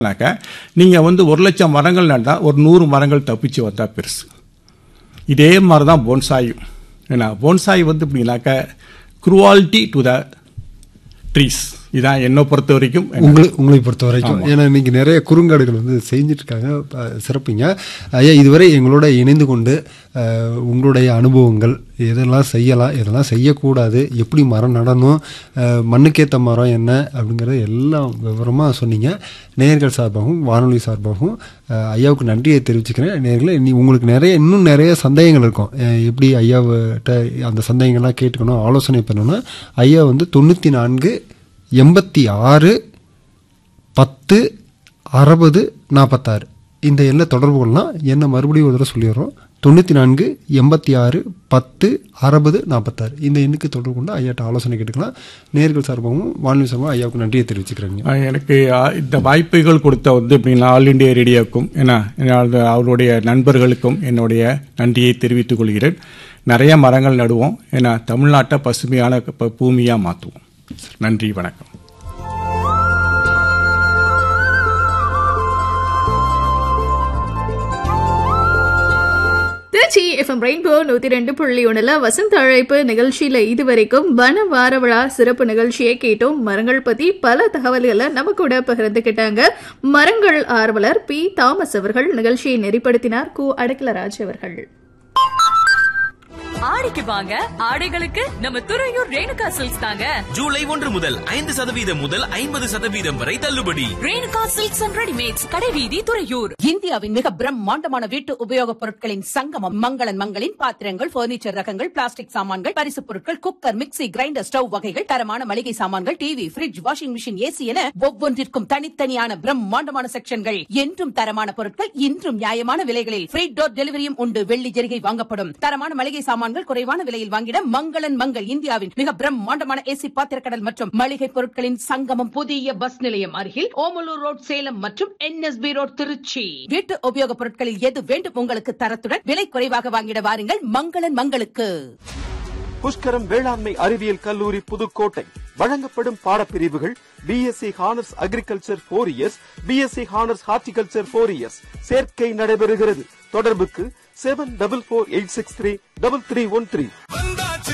நீங்கள் வந்து ஒரு லட்சம் மரங்கள் நட்டால் ஒரு நூறு மரங்கள் தப்பிச்சு வந்தால் பெருசு இதே மாதிரி தான் போன்சாயும் ஏன்னா போன்சாய் வந்து எப்படின்னாக்கா குருவாலிட்டி டு த ட்ரீஸ் இதான் என்னை பொறுத்த வரைக்கும் உங்களை உங்களை பொறுத்த வரைக்கும் ஏன்னா இன்னைக்கு நிறைய குறுங்காடுகள் வந்து செஞ்சுட்டு இருக்காங்க அஹ், சிறப்புங்க ஐயா இதுவரை எங்களோட இணைந்து கொண்டு அஹ், உங்களுடைய அனுபவங்கள் எதெல்லாம் செய்யலாம் எதெல்லாம் செய்யக்கூடாது எப்படி மரம் நடணும் அஹ், மண்ணுக்கேத்த மரம் என்ன அப்படிங்கிறத எல்லாம் விவரமாக சொன்னீங்க நேயர்கள் சார்பாகவும் வானொலி சார்பாகவும் அஹ், ஐயாவுக்கு நன்றியை தெரிவிச்சுக்கிறேன் நேயர்களே நீ உங்களுக்கு நிறைய இன்னும் நிறைய சந்தேகங்கள் இருக்கும் அஹ், எப்படி ஐயாவிட்ட அந்த சந்தேகங்கள்லாம் கேட்டுக்கணும் ஆலோசனை பண்ணணும்னா ஐயா வந்து தொண்ணூற்றி நான்கு எண்பத்தி ஆறு பத்து அறுபது நாற்பத்தாறு இந்த எண்ணை தொடர்பு கொள்ளலாம் என்ன மறுபடியும் ஒரு தடவை சொல்லிடுறோம் தொண்ணூற்றி நான்கு எண்பத்தி ஆறு பத்து அறுபது நாற்பத்தாறு இந்த எண்ணுக்கு தொடர்பு கொண்டு ஐயாட்ட ஆலோசனை கேட்டுக்கலாம் நேர்கள் சார்பாகவும் வானொலி சார்பாகவும் ஐயாவுக்கு நன்றியை தெரிவிச்சுக்கிறேங்க அஹ் எனக்கு அஹ், இந்த வாய்ப்புகள் கொடுத்த வந்து எப்படின்னா ஆல் இண்டியா ரேடியோக்கும் ஏன்னா என்னோட- அவருடைய நண்பர்களுக்கும் என்னுடைய நன்றியை தெரிவித்துக் கொள்கிறேன் நிறைய மரங்கள் நடுவோம் ஏன்னா தமிழ்நாட்டை பசுமையான ப- பூமியா மாற்றுவோம் நன்றி வணக்கம் திருச்சி எஃப்எம் ரெயின்போ நூத்தி ரெண்டு புள்ளி ஒண்ணுல வசந்த அழைப்பு நிகழ்ச்சியில இதுவரைக்கும் வன வார விழா சிறப்பு நிகழ்ச்சியை கேட்டோம் மரங்கள் பத்தி பல தகவல்களை நம்ம கூட பகிர்ந்துக்கிட்டாங்க மரங்கள் ஆர்வலர் பி தாமஸ் அவர்கள் நிகழ்ச்சியை நெறிப்படுத்தினார் கு அடக்கலராஜ் அவர்கள் ஆடிக்கு வாங்க ஆடைகளுக்கு நம்ம துறையூர் ரேணுகா சில்க்ஸ் தாங்க ஜூலை ஒன்று முதல் ஐந்து சதவீதம் முதல் ஐம்பது சதவீதம் வரை தள்ளுபடி ரேணுகா சில்க்ஸ் அண்ட் ரெடிமேட்ஸ் கடைவீதி துறையூர் இந்தியாவின் மிக பிரம்மாண்டமான வீட்டு உபயோகப் பொருட்களின் சங்கமம் மங்களன் மங்களின் பாத்திரங்கள் பர்னிச்சர் ரகங்கள் பிளாஸ்டிக் சாமான்கள் பரிசுப் பொருட்கள் குக்கர் மிக்ஸி கிரைண்டர் ஸ்டவ் வகைகள் தரமான மளிகை சாமான்கள் TV fridge washing machine AC என ஒவ்வொன்றிற்கும் தனித்தனியான பிரம்மாண்டமான செக்ஷன்கள் என்றும் தரமான பொருட்கள் இன்றும் நியாயமான விலைகளில் ஃப்ரீ டோர் டெலிவரியும் உண்டு வெள்ளி ஜெரிகை வாங்கப்படும் தரமான மளிகை சாமான்கள் குறைவான விலையில் வாங்கிட மங்களன் மங்கள் இந்தியாவின் மிக பிரம்மாண்டமான ஏசி பாத்திரக்கடல் மற்றும் மளிகை பொருட்களின் சங்கமம் புதிய பஸ் நிலையம் அருகில் ஓமலூர் ரோட் சேலம் மற்றும் என்எஸ்பி ரோட் திருச்சி வீட்டு உபயோகப் பொருட்களில் எது வேண்டும் உங்களுக்கு தரத்துடன் விலை குறைவாக வாங்கிட வாருங்கள் மங்களன் மங்களுக்கு புஷ்கரம் வேளாண்மை அறிவியல் கல்லூரி புதுக்கோட்டை வழங்கப்படும் பாடப்பிரிவுகள் BSc honours agriculture four years BSc honours horticulture four years சேர்க்கை நடைபெறுகிறது தொடர்புக்கு seven double four eight six three double three one three